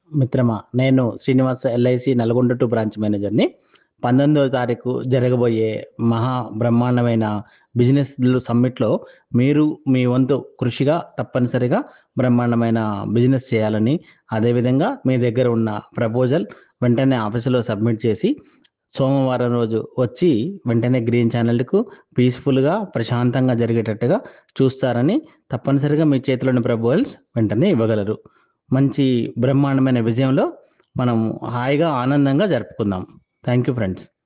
మిత్రమా నేను Srinivasa LIC Nalgonda two branch మేనేజర్ని పంతొమ్మిదవ తారీఖు జరగబోయే మహా బ్రహ్మాండమైన బిజినెస్ సమ్మిట్లో మీరు మీ వంతు కృషిగా తప్పనిసరిగా బ్రహ్మాండమైన బిజినెస్ చేయాలని అదేవిధంగా మీ దగ్గర ఉన్న ప్రపోజల్ వెంటనే ఆఫీసులో సబ్మిట్ చేసి సోమవారం రోజు వచ్చి వెంటనే గ్రీన్ ఛానల్కు పీస్ఫుల్గా ప్రశాంతంగా జరిగేటట్టుగా చూస్తారని తప్పనిసరిగా మీ చేతిలోని ప్రపోజల్స్ వెంటనే ఇవ్వగలరు మంచి బ్రహ్మాండమైన విజయంలో మనం హాయిగా ఆనందంగా జరుపుకుందాం థ్యాంక్ యూ ఫ్రెండ్స్